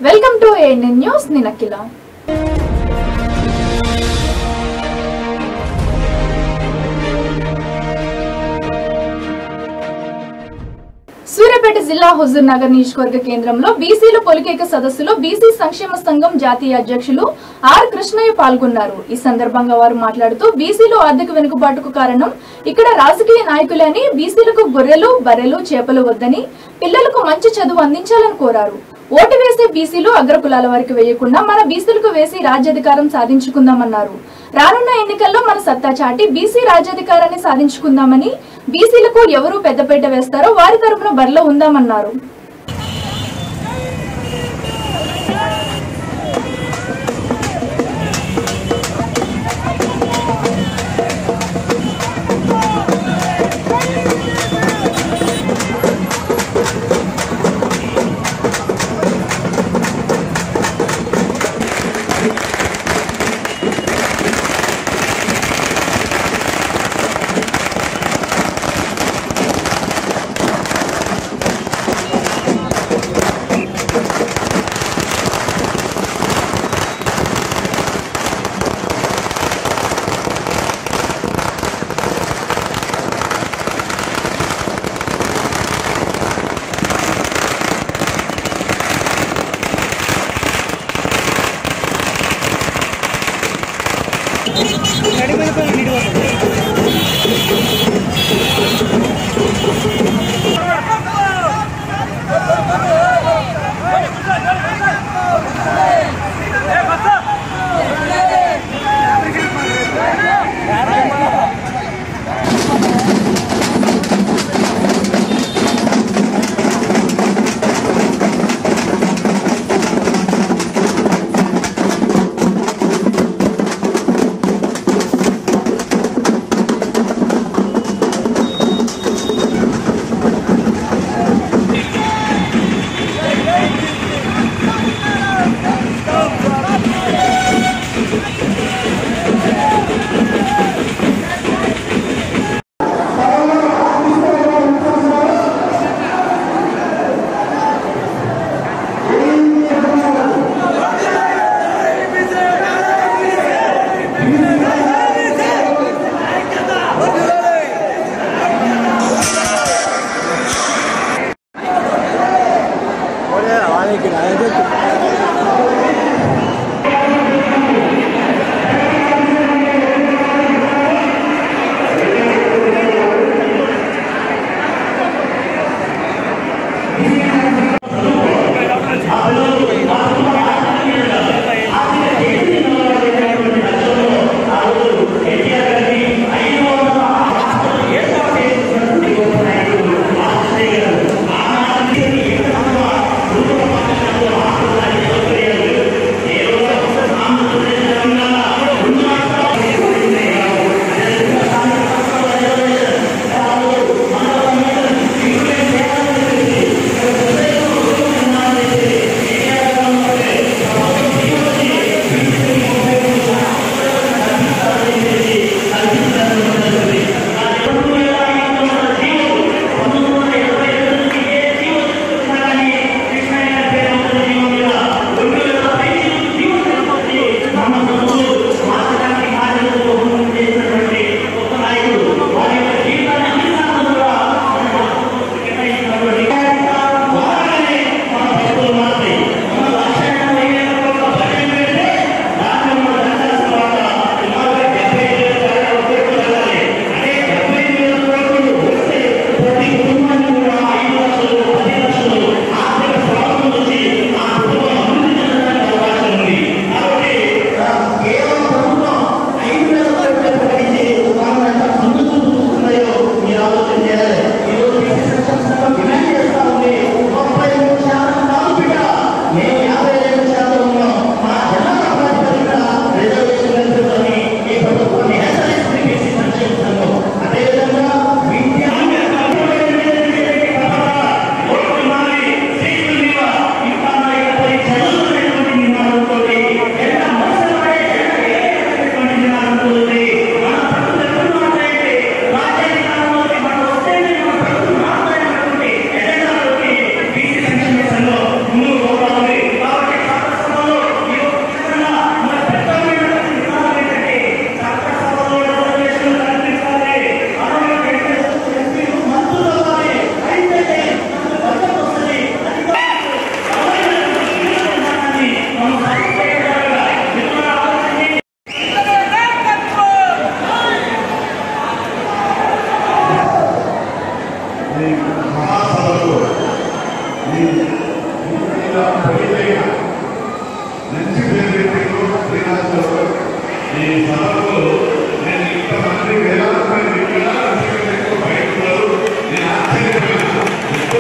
Welcome to ANN news నేను అఖిల సూర్యాపేట జిల్లా హుజూర్ నగర్ నియోజకవర్గ కేంద్రంలో బీసీల పొలికేక సదస్సులో బీసీ సంక్షేమ సంఘం జాతీయ అధ్యక్షులు ఆర్ కృష్ణయ్య పాల్గొన్నారు ఈ సందర్భంగా వారు మాట్లాడుతూ బీసీలు ఆర్థిక వెనుకబాటుకు కారణం ఇక్కడ రాజకీయ నాయకులే అని బీసీలకు గొర్రెలు బర్రెలు చేపలు వద్దని పిల్లలకు మంచి చదువు అందించాలని కోరారు ఓటు వేసే బీసీలు అగ్రకులాల వారికి వేయకుండా మన బీసీలకు వేసి రాజ్యాధికారం సాధించుకుందామన్నారు రానున్న ఎన్నికల్లో మన సత్తా చాటి బీసీ రాజ్యాధికారాన్ని సాధించుకుందామని బీసీలకు ఎవరు పెద్దపీట వేస్తారో వారి తరపున బరిలో ఉందామన్నారు మంచి పేరు పెట్టిండ్రు శ్రీనివాసరావు ఈ సభలో నేను ఇంతమంది వేలాది మంది పిల్లలు వ్యక్తులు బయట ఉన్నారు నేను ఆశ్చర్యపోయినా ఎంతో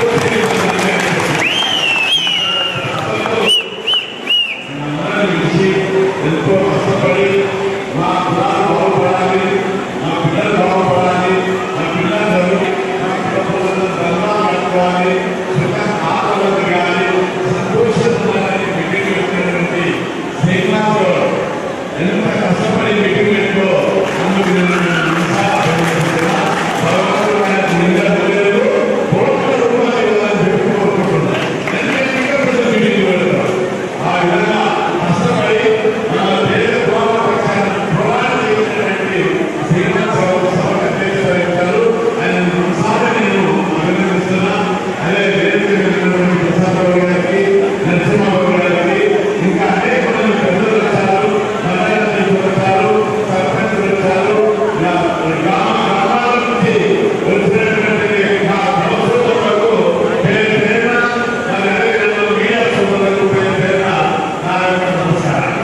మనందరం ఎంతో కష్టపడి మా పిల్లలు బాగుపడాలి మా పిల్లలు బాగుపడాలి మా పిల్లలు చదువు మా పిల్లలు ధర్మాలు కట్టుకోవాలి సుఖం ఆటలు కానీ సంతోషంగా మీటింగ్ పెట్టినటువంటి శ్రీనివాసరావు ఎంత కష్టపడి మీటింగ్ పెట్టో అందుకు నేను నిరుత్సాహపడుతున్నా. భగవంతుడు ఆయన నిందలేదు. కోట్ల రూపాయలు ఇవ్వాలని చెప్పి కోరుకుంటున్నా. ఎందుకంటే ఇంకా పెద్ద మీటింగ్ పెడతాం. ఆ విధంగా కష్టపడి మన దేశ గోమాపక్షాన్ని పోరాటం చేసినటువంటి శ్రీనివాసరావు సమర్థించారు ఆయన ఒకసారి నేను అభినందిస్తున్నా అదే వేదిక మీద ఉన్నటువంటి ప్రసాదరావు గారికి నరసింహరావు గారికి ఇంకా అనేక మంది పెద్దలు వచ్చారు మలయాళం వచ్చారు సర్పంచులు వచ్చారు ఇలా గ్రామ గ్రామాల నుంచి వచ్చినటువంటి మా సంవత్సరాలకు పేరు పేరున మరి అదేవిధంగా మీడియా సోదరులకు పేరు పేరున నా యొక్క నమస్కారం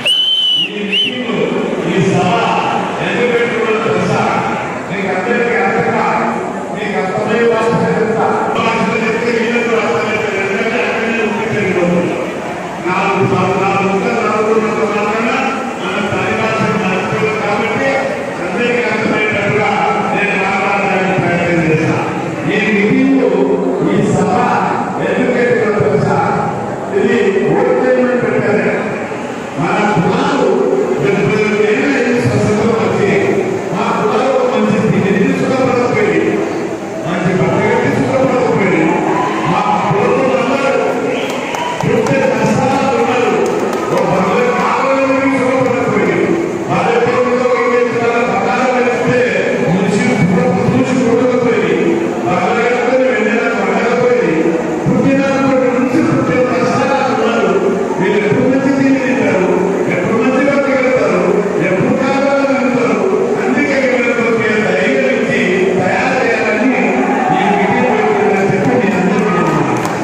ఈ మీటింగ్ ఈ సభ ఎందుకు పెట్టుకున్న తెలుసా మీకు అందరికీ అర్థంగా మీకు అర్థమయ్యే భాష తెలుసా భాషలు చెప్తే వీళ్ళకు అర్థమైతే ఎందుకంటే అక్కడనే ఉండిపోయింది నాలుగు సంవత్సరాలు ఇంకా నాలుగు ఉన్నంత మాత్రాన మన పని భాషను నడుపుతుంది కాబట్టి అందరికీ అర్థమయ్యేటట్టుగా నేను మాట్లాడడానికి ప్రయత్నం చేశా ఈ మీటింగ్ ఈ సభ ఎందుకు పెట్టుకున్న తెలుసా ఇది ఓటేమెంట్ పెట్టారు మన కులాలు డెబ్బై ఏళ్ళ స్వతంత్రం వచ్చి మా కులాలు మంచి తిండి సుఖపడకపోయింది మంచి బట్టగట్టి సుఖపడకపోయింది మా కులందరూ పుట్టే కష్టాలు ఉన్నారు ఓ భర్త కావాలని సుఖపడకపోయింది భార్య పిల్లలతో ఇంకేసారి పదాలు వేస్తే మనిషి చూసి కొట్టకపోయింది భగవంతుని వెన్నెల కొనకపోయింది పుట్టినప్పటి నుంచి పుట్టే కష్టాలు ఉన్నారు వీళ్ళు ఎప్పుడు మంచి తిండి తింటారు ఎప్పుడు మంచి బతకగలుగుతారు ఎప్పుడు కావాలని వెళ్తారు అందుకే వీళ్ళతో ధైర్యం ఇచ్చి తయారు చేయాలని ఈ మీటింగ్ పెట్టుకుందని చెప్పి నేను అందరికీ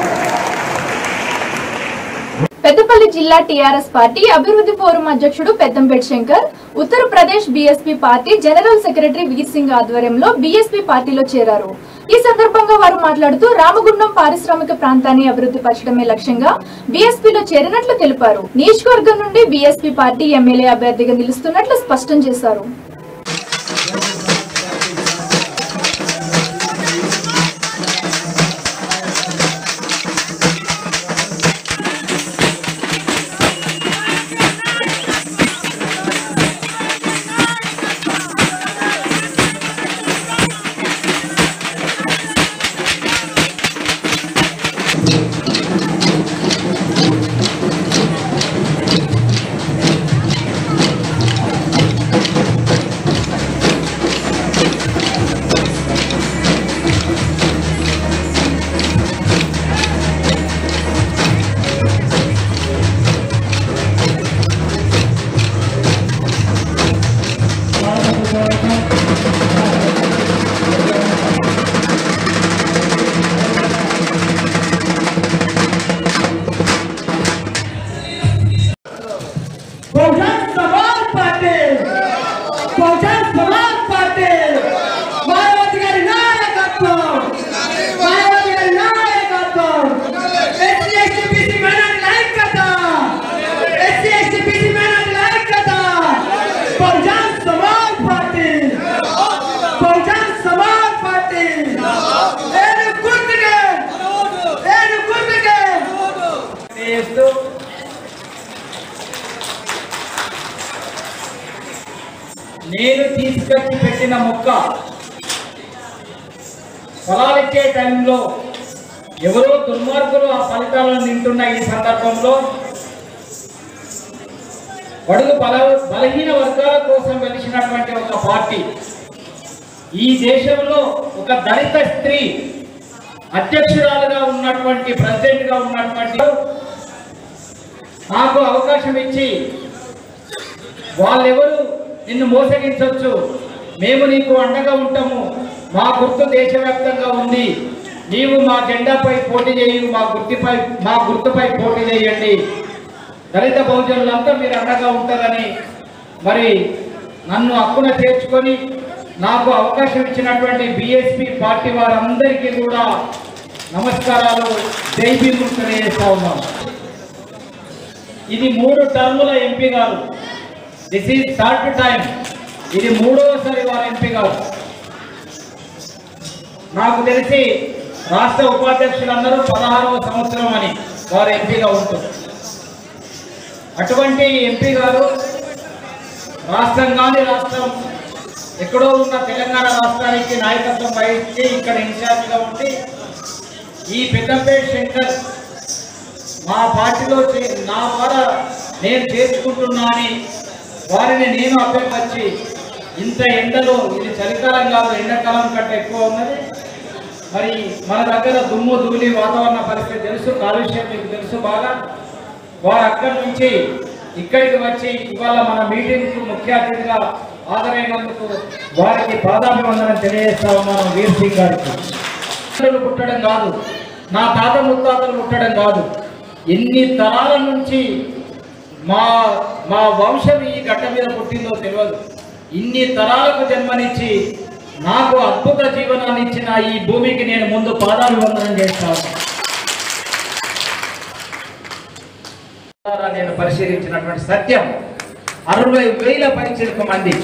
పెద్దపల్లి జిల్లా టీఆర్ఎస్ పార్టీ అభివృద్ధి ఫోరం అధ్యక్షుడు Peddampeta Shankar Uttar Pradesh BSP party general secretary Veer Singh ఆధ్వర్యంలో బీఎస్పీ పార్టీలో చేరారు ఈ సందర్భంగా వారు మాట్లాడుతూ రామగుండం పారిశ్రామిక ప్రాంతాన్ని అభివృద్ధి పరచడమే లక్ష్యంగా బీఎస్పీలో చేరినట్లు తెలిపారు నియోజకవర్గం నుండి బీఎస్పీ పార్టీ ఎమ్మెల్యే అభ్యర్థిగా నిలుస్తున్నట్లు స్పష్టం చేశారు बहुजन समाज पार्टी बहुजन समाज पार्टी మాయావతి గారి నాయకత్వం మాయావతి గారి నాయకత్వం ఎస్సీ ఎస్టీ బీసీ మైనారిటీ ఐక్యత ఎస్సీ ఎస్టీ బీసీ మైనారిటీ ఐక్యత బహుజన్ సమాజ్ పార్టీ బహుజన్ సమాజ్ పార్టీ ఏడు గుర్తుకే ఏడు గుర్తుకే చేస్తూ నేను తీసుకొచ్చి పెట్టిన మొక్క ఫలాలిచ్చే టైంలో ఎవరో దుర్మార్గులు ఆ ఫలితాలను తింటున్న ఈ సందర్భంలో బడుగు బల బలహీన వర్గాల కోసం వెలిసినటువంటి ఒక పార్టీ ఈ దేశంలో ఒక దళిత స్త్రీ అధ్యక్షురాలుగా ఉన్నటువంటి ప్రెసిడెంట్గా ఉన్నటువంటి నాకు అవకాశం ఇచ్చి వాళ్ళెవరు నిన్ను మోసగించవచ్చు మేము నీకు అండగా ఉంటాము మా గుర్తు దేశవ్యాప్తంగా ఉంది నీవు మా జెండాపై పోటీ చేయి మా గుర్తుపై మా గుర్తుపై పోటీ చేయండి దళిత బహుజనులంతా మీరు అండగా ఉంటారని మరి నన్ను హక్కున చేర్చుకొని నాకు అవకాశం ఇచ్చినటువంటి బిఎస్పి పార్టీ వారందరికీ కూడా నమస్కారాలు జై భీములు తెలియజేస్తా ఉన్నాం ఇది మూడు టర్ముల ఎంపీ గారు దిస్ ఈజ్ థర్డ్ టైం ఇది మూడవసారి వారు ఎంపీ గారు నాకు తెలిసి రాష్ట్ర ఉపాధ్యక్షులందరూ పదహారవ సంవత్సరం అని వారు ఎంపీగా ఉంటుంది అటువంటి ఎంపీ గారు రాష్ట్రం కాని రాష్ట్రం ఎక్కడో ఉన్న తెలంగాణ రాష్ట్రానికి నాయకత్వం వహించి ఇక్కడ ఇన్ఛార్జిగా ఉండి ఈ పెద్దపేట శంకర్ మా పార్టీలో చే- నా ద్వారా నేను చేసుకుంటున్నా అని వారిని నేను అభ్యర్థించి ఇంత ఎండలో ఇది చలికాలం కాదు ఎండాకాలం కంటే ఎక్కువ ఉన్నది మరి మన దగ్గర దుమ్ము ధూళి వాతావరణ పరిస్థితి తెలుసు కాలుష్యం మీకు తెలుసు బాగా వారు అక్కడి నుంచి ఇక్కడికి వచ్చి ఇవాళ మన మీటింగ్కు ముఖ్య అతిథిగా హాజరైనందుకు వారికి పాదాభివందనం తెలియజేస్తా ఉన్నాను వీర్ సింగ్ గారికి పిల్లలు పుట్టడం కాదు నా తాత ముత్తాతలు పుట్టడం కాదు ఎన్ని తరాల నుంచి మా మా వంశం ఈ గడ్డ మీద పుట్టిందో తెలియదు ఇన్ని తరాలకు జన్మనిచ్చి నాకు అద్భుత జీవనాన్ని ఇచ్చిన ఈ భూమికి నేను ముందు పాదాభివందనం చేస్తాను ద్వారా నేను పరిశీలించినటువంటి సత్యం అరవై వేల పైచిలకు మంది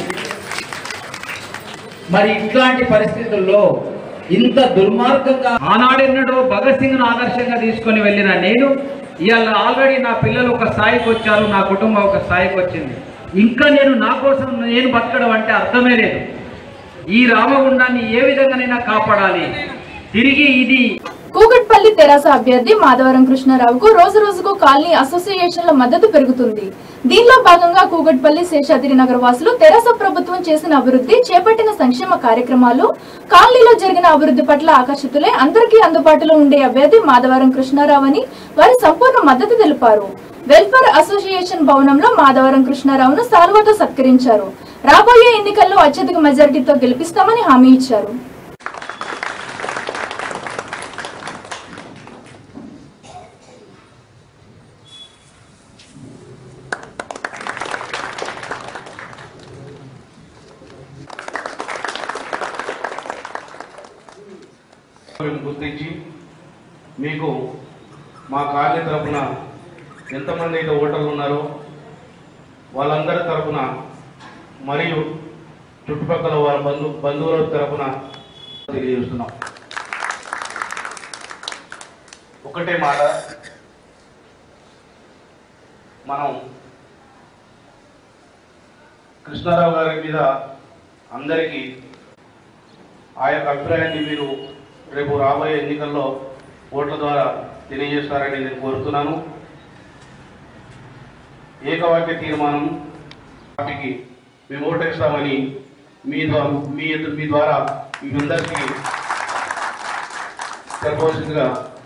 మరి ఇట్లాంటి పరిస్థితుల్లో ఇంత దుర్మార్గంగా ఆనాడెన్నడో భగత్ సింగ్ ఆదర్శంగా తీసుకొని వెళ్ళిన నేను ఇవాళ ఆల్రెడీ నా పిల్లలు ఒక స్థాయికి వచ్చారు నా కుటుంబం ఒక స్థాయికి వచ్చింది ఇంకా నేను నా కోసం నేను బతకడం అంటే అర్థమే లేదు ఈ రామగుండాన్ని ఏ విధంగానైనా కాపాడాలి తిరిగి ఇది కూకట్పల్లి తెరాస అభ్యర్థి మాధవరం కృష్ణారావుకు రోజు రోజుకు కాలనీ అసోసియేషన్ల మద్దతు పెరుగుతుంది దీనిలో భాగంగా కూకట్పల్లి శేషాద్రి నగర వాసులు తెరాస ప్రభుత్వం చేసిన అభివృద్ధి చేపట్టిన సంక్షేమ కార్యక్రమాలు కాలనీలో జరిగిన అభివృద్ధి పట్ల ఆకర్షితులై అందరికీ అందుబాటులో ఉండే అభ్యర్థి మాధవరం కృష్ణారావు అని వారి సంపూర్ణ మద్దతు తెలిపారు వెల్ఫేర్ అసోసియేషన్ భవనంలో మాధవరం కృష్ణారావును సాల్వాతో సత్కరించారు రాబోయే ఎన్నికల్లో అత్యధిక మెజారిటీతో గెలిపిస్తామని హామీ ఇచ్చారు గుర్తించి మీకు మా కాలనీ తరపున ఎంతమంది అయితే ఓటర్లు ఉన్నారో వాళ్ళందరి తరపున మరియు చుట్టుపక్కల వాళ్ళ బంధు బంధువుల తరపున తెలియజేస్తున్నాం ఒకటే మాట మనం కృష్ణారావు గారి మీద అందరికీ ఆ యొక్క అభిప్రాయాన్ని మీరు రేపు రాబోయే ఎన్నికల్లో ఓట్ల ద్వారా తెలియజేస్తారని నేను కోరుతున్నాను ఏకవాక్య తీర్మానం పార్టీకి మేము ఓటేస్తామని మీ ద్వారా మీ ఎదు- మీ ద్వారా మీ అందరికీ తెలపవలసిందిగా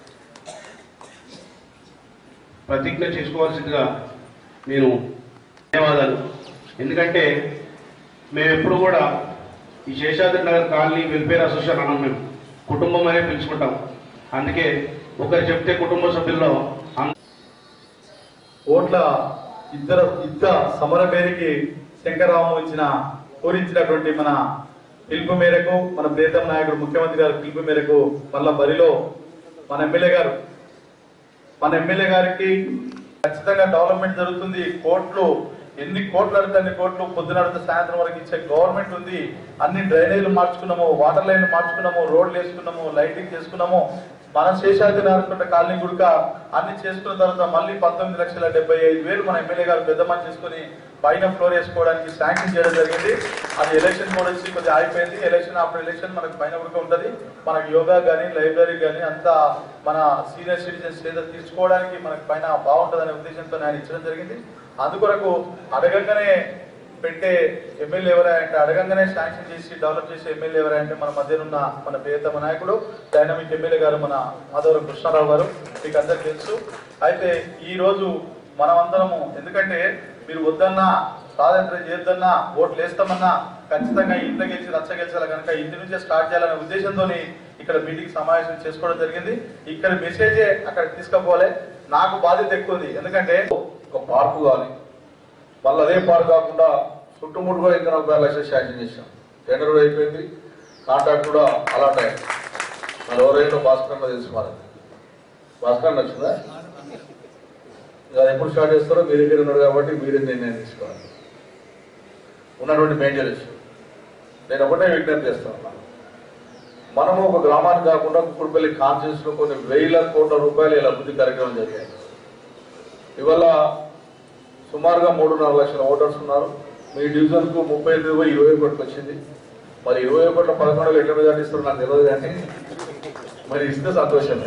ప్రతిజ్ఞ చేసుకోవాల్సిందిగా నేను ధన్యవాదాలు ఎందుకంటే మేము ఎప్పుడు కూడా ఈ Seshadri Nagar colony welfare association అన్నాం మేము కుటుంబం అనే పిలుచుకుంటాం అందుకే ఒకరు చెప్తే కుటుంబ సభ్యుల్లో అం- ఓట్ల ఇద్దరు యుద్ధ సమర మేరకి శంకరరావు ఇచ్చిన పూరించినటువంటి మన పిలుపు మేరకు మన ప్రియతమ నాయకుడు ముఖ్యమంత్రి గారి పిలుపు మేరకు మళ్ళా బరిలో మన ఎమ్మెల్యే గారు మన ఎమ్మెల్యే గారికి ఖచ్చితంగా డెవలప్మెంట్ జరుగుతుంది కోట్లు ఎన్ని కోట్లు అడితే అన్ని కోట్లు పొద్దున అడితే సాయంత్రం వరకు ఇచ్చే గవర్నమెంట్ ఉంది అన్ని డ్రైనేజీలు మార్చుకున్నాము వాటర్ లైన్లు మార్చుకున్నాము రోడ్లు వేసుకున్నాము లైటింగ్ చేసుకున్నాము మన శేషాద్రి నారాయణ కాలనీ గుడిక అన్ని చేసుకున్న తర్వాత మళ్ళీ పంతొమ్మిది లక్షల డెబ్బై ఐదు వేలు మన ఎమ్మెల్యే గారు పెద్ద మనిషి చేసుకుని పైన ఫ్లోర్ వేసుకోవడానికి శాంక్షన్ చేయడం జరిగింది అది ఎలక్షన్ కూడా వచ్చి కొద్దిగా ఆగిపోయింది ఎలక్షన్ ఆఫ్టర్ ఎలక్షన్ మనకు పైన గుడిక ఉంటుంది మనకు యోగా కానీ లైబ్రరీ కానీ అంతా మన సీనియర్ సిటిజన్స్ ఏదో తీర్చుకోవడానికి మనకు పైన బాగుంటుందనే ఉద్దేశంతో ఆయన ఇచ్చడం జరిగింది అందుకొరకు అడగంగానే పెట్టే ఎమ్మెల్యే ఎవరా అంటే అడగంగానే శాంక్షన్ చేసి డెవలప్ చేసే ఎమ్మెల్యే ఎవరా అంటే మన మధ్యనున్న మన ప్రియతమ నాయకుడు డైనమిక్ ఎమ్మెల్యే గారు మన మాధవరం కృష్ణారావు గారు మీకు అందరికీ తెలుసు అయితే ఈ రోజు మనమందరము ఎందుకంటే మీరు వద్దన్నా స్వాతంత్రం చేద్దన్నా ఓట్లు వేస్తామన్నా ఖచ్చితంగా ఇంట్లో గెలిచి రచ్చ గెలిచాలి కనుక ఇంటి నుంచే స్టార్ట్ చేయాలనే ఉద్దేశంతో ఇక్కడ మీటింగ్ సమావేశం చేసుకోవడం జరిగింది ఇక్కడ మెసేజే అక్కడ తీసుకుపోవాలి నాకు బాధ్యత ఎక్కువ ఉంది ఎందుకంటే ఒక పార్కు కానీ మళ్ళీ అదే పార్క్ కాకుండా చుట్టుముట్టు కూడా ఇంకా నలభై ఆరు లక్షలు శాంక్షన్ చేశాం టెండర్ కూడా అయిపోయింది కాంట్రాక్ట్ కూడా అలాట్ అయ్యింది మరి ఎవరైనా భాస్కర్ అన్న తెలుసు మరి భాస్కర్ అన్న వచ్చిందా ఇక అది ఎప్పుడు స్టార్ట్ చేస్తారో మీరు ఇక్కడ ఉన్నారు కాబట్టి మీరే నిర్ణయం తీసుకోవాలి ఉన్నటువంటి మేజర్ ఇష్యూ నేను ఒకటే విజ్ఞప్తి చేస్తాను మనము ఒక గ్రామానికి కాకుండా కుక్కడపల్లి కాన్స్టిట్యూన్స్ లో కొన్ని వేల కోట్ల రూపాయలు ఇలా అభివృద్ధి కార్యక్రమం జరిగాయి ఇవాళ సుమారుగా మూడున్నర లక్షల ఓటర్స్ ఉన్నారు మీ డివిజన్ కు ముప్పై ఎనిమిది పోయి ఇరవై కోట్లకు వచ్చింది మరి ఇరవై కోట్ల పదకొండు ఎట్లా మెజార్టీ ఇస్తారో నాకు తెలియదు కానీ మరి ఇస్తే సంతోషమే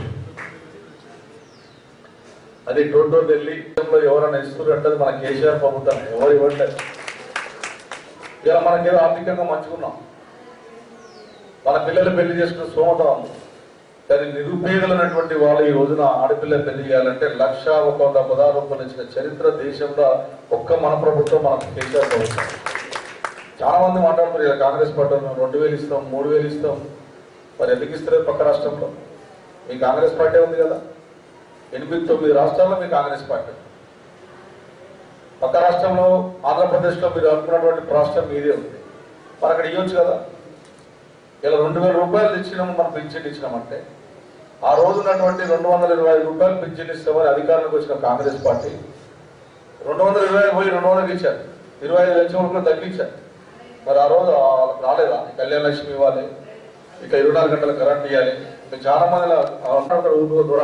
అది డోర్ డోర్ ఢిల్లీ ఎవరైనా ఇస్తున్నారు అంటే అది మన కేసీఆర్ ప్రభుత్వం ఎవరు ఇవ్వట్లేదు ఇలా మనకేదో ఆర్థికంగా మంచుకున్నాం మన పిల్లలు పెళ్లి చేసుకునే స్తోమత ఉంది కానీ నిరుపేదలైనటువంటి వాళ్ళు ఈ రోజున ఆడపిల్లలు పెళ్లి చేయాలంటే లక్ష ఒక వంద పదహారు రూపాయలు ఇచ్చిన చరిత్ర దేశంలో ఒక్క మన ప్రభుత్వం మన కేసీఆర్ ప్రభుత్వం చాలా మంది మాట్లాడుతారు ఇలా కాంగ్రెస్ పార్టీ వాళ్ళు రెండు వేలు ఇస్తాం మూడు వేలు ఇస్తాం మరి ఎందుకు ఇస్తారు పక్క రాష్ట్రంలో మీ కాంగ్రెస్ పార్టీ ఉంది కదా ఎనిమిది తొమ్మిది రాష్ట్రాల్లో మీ కాంగ్రెస్ పార్టీ పక్క రాష్ట్రంలో ఆంధ్రప్రదేశ్లో మీరు అనుకున్నటువంటి రాష్ట్రం మీదే ఉంది మరి అక్కడ ఇవ్వచ్చు కదా ఇలా రెండు వేల రూపాయలు ఇచ్చినాము మనం పింఛన్ ఇచ్చినామంటే ఆ రోజు ఉన్నటువంటి రెండు వందల ఇరవై ఐదు రూపాయలు పింఛన్ ఇస్తామని అధికారంలోకి వచ్చిన కాంగ్రెస్ పార్టీ రెండు వందల ఇరవై ఐదు పోయి రెండు వందలకి ఇచ్చారు ఇరవై ఐదు లక్షల రూపాయలు తగ్గించారు మరి ఆ రోజు వాళ్ళకి రాలేదా ఈ కళ్యాణ లక్ష్మి ఇవ్వాలి ఇక ఇరవై నాలుగు గంటల కరెంట్ ఇవ్వాలి ఇక చాలా మంది ఇలా ఉంటారు ఊరు కూడా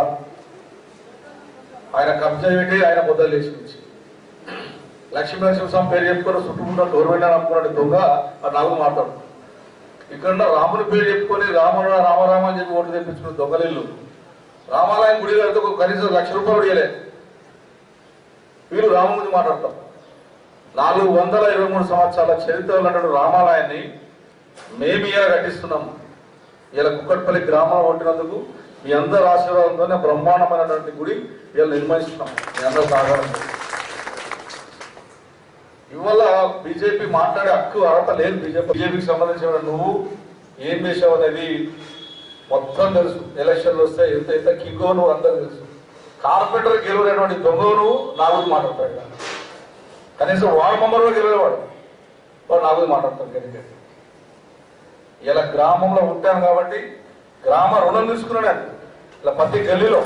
ఆయన కబ్జా పెట్టి ఆయన ముద్దలు చేసి ఇచ్చి లక్ష్మీ నరసింహస్వామి పేరు చెప్పుకొని చుట్టుముట్ట గవర్నమెంట్ అనుకున్నాడు దొంగ ఆ నాలుగు మాట్లాడు ఇక్కడ ఉన్న రాముని పేరు చెప్పుకొని రామ రామరామ అని చెప్పి ఓటు తెప్పించుకున్న దొంగలిల్లు రామాలయం గుడి కడితే ఒక కనీసం లక్ష రూపాయలు ఇవ్వలే వీళ్ళు రాము గురించి మాట్లాడతాం నాలుగు వందల ఇరవై మూడు సంవత్సరాల చరిత్ర ఉన్నటువంటి రామాలయాన్ని మేము ఇలా కట్టిస్తున్నాం ఇలా కుక్కట్పల్లి గ్రామం కొట్టినందుకు మీ అందరి ఆశీర్వాదంతో బ్రహ్మాండమైనటువంటి గుడి ఇలా నిర్మిస్తున్నాం మీ అందరి సహకారం ఇవాళ బీజేపీ మాట్లాడే హక్కు అర్హత లేదు బీజేపీ బీజేపీకి సంబంధించిన నువ్వు ఏం చేసావు అనేది మొత్తం తెలుసు ఎలక్షన్లు వస్తే ఎంత ఎంత కింగో నువ్వు అందరూ తెలుసు కార్పొరేటర్ గెలవలేటువంటి దొంగ నువ్వు నా గురించి మాట్లాడతాడు కనీసం వార్డు మెంబర్ కూడా గెలవేవాడు వాడు నా గురించి మాట్లాడతాడు కనుక ఇలా గ్రామంలో ఉంటాను కాబట్టి గ్రామ రుణం తీసుకున్నాడు ఇలా ప్రతి గల్లీలో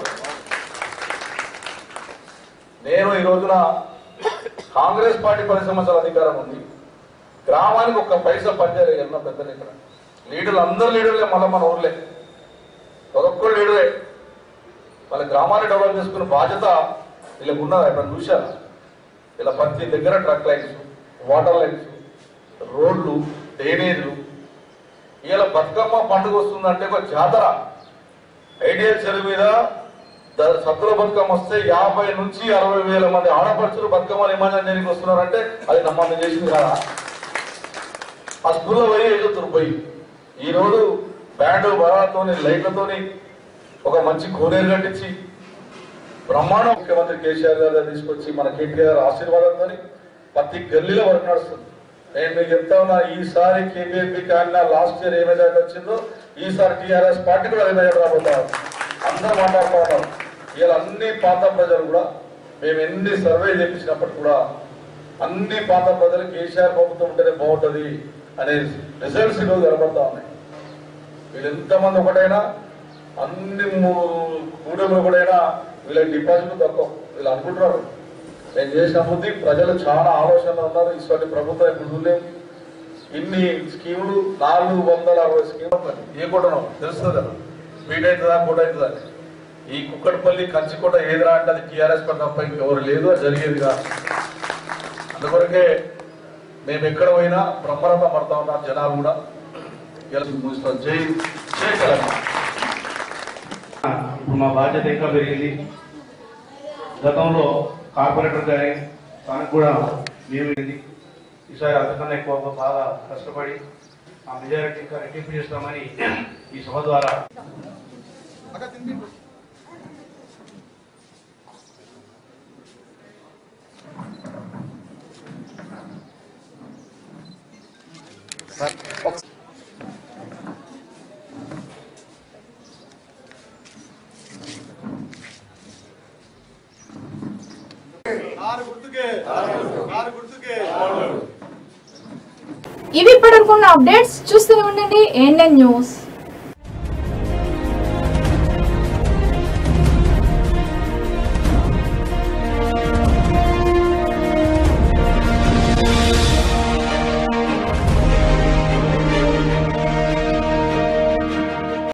నేను ఈ రోజున కాంగ్రెస్ పార్టీ పది సంవత్సరాల అధికారం ఉంది గ్రామానికి ఒక పైసా పనిచేయలేదు ఎన్న పెద్దలు ఇక్కడ లీడర్లు అందరు లీడర్లే మళ్ళీ మన ఊర్లే ఒక్కొక్కరు లీడరే వాళ్ళ గ్రామాన్ని డెవలప్ చేసుకున్న బాధ్యత వీళ్ళకి ఉన్నది అక్కడ చూశాను ఇలా ప్రతి దగ్గర ట్రక్ లైన్స్ వాటర్ లైన్స్ రోడ్లు డ్రైనేజీలు ఇలా బతుకమ్మ పండుగ వస్తుందంటే ఒక జాతర ఐడియల్ చెరువు మీద ద- సత్తుల బతుకమ్మ వస్తే యాభై నుంచి అరవై వేల మంది ఆడపడుచులు బతుకమ్మ నిమజ్జనం చేయడానికి వస్తున్నారంటే అది నమ్మకం చేసింది కదా ఆ స్కూల్లో పోయి ఎదుగుతారు పోయి ఈ రోజు బ్యాండ్ బరాతోని లైట్లతోని ఒక మంచి కోనేరు కట్టించి బ్రహ్మాండం ముఖ్యమంత్రి కేసీఆర్ గారు తీసుకొచ్చి మన కేటీఆర్ ఆశీర్వాదంతో ప్రతి గల్లీలో వరకు నడుస్తుంది నేను మీకు చెప్తా ఉన్నా ఈసారి కేబీఎంపీ కానీ లాస్ట్ ఇయర్ ఏ మెజార్టీ వచ్చిందో ఈసారి టీఆర్ఎస్ పార్టీ కూడా అదే మెజార్టీ రాబోతారు అందరూ మాట్లాడుతూ ఉన్నారు ఇలా అన్ని ప్రాంత ప్రజలు కూడా మేము ఎన్ని సర్వే చేపించినప్పటికీ కూడా అన్ని ప్రాంత ప్రజలు కేసీఆర్ ప్రభుత్వం ఉంటేనే బాగుంటది అనే రిజల్ట్స్ ఈరోజు కనబడతా ఉన్నాయి వీళ్ళు ఎంతమంది ఒకటైనా అన్ని కూడలు ఒకటైనా వీళ్ళకి డిపాజిట్ తక్కువ వీళ్ళు అనుకుంటున్నారు నేను చేసిన బుద్ధి ప్రజలు చాలా ఆలోచనలు ఉన్నారు ఇటువంటి ప్రభుత్వం ఇప్పుడు చూడలేము ఇన్ని స్కీములు నాలుగు వందల అరవై స్కీములు ఏ కూటనో తెలుస్తుంది కదా స్పీడ్ అవుతుందా కూట అవుతుందా అని. ఈ కుక్కడపల్లి కంచికోట ఏదిరా అంటే అది టీఆర్ఎస్ పని తప్ప ఇంకెవరు లేదు అది జరిగేది కాదు అందుకొరకే మేము ఎక్కడ పోయినా బ్రహ్మరథం పడతా ఉన్నారు జనాలు కూడా ఇలా ముగిస్తాం జై జై తెలంగాణ ఇప్పుడు మా బాధ్యత ఇంకా పెరిగింది గతంలో కార్పొరేటర్ కానీ తనకు కూడా నియమింది ఈసారి అంతకన్నా ఎక్కువ బాగా కష్టపడి ఆ మెజారిటీ ఇంకా రెట్టింపు చేస్తామని ఈ సభ ద్వారా ఇవి ఇప్పటివరకు ఉన్న అప్డేట్స్ చూస్తూనే ఉండండి ఏఎన్ఎన్ న్యూస్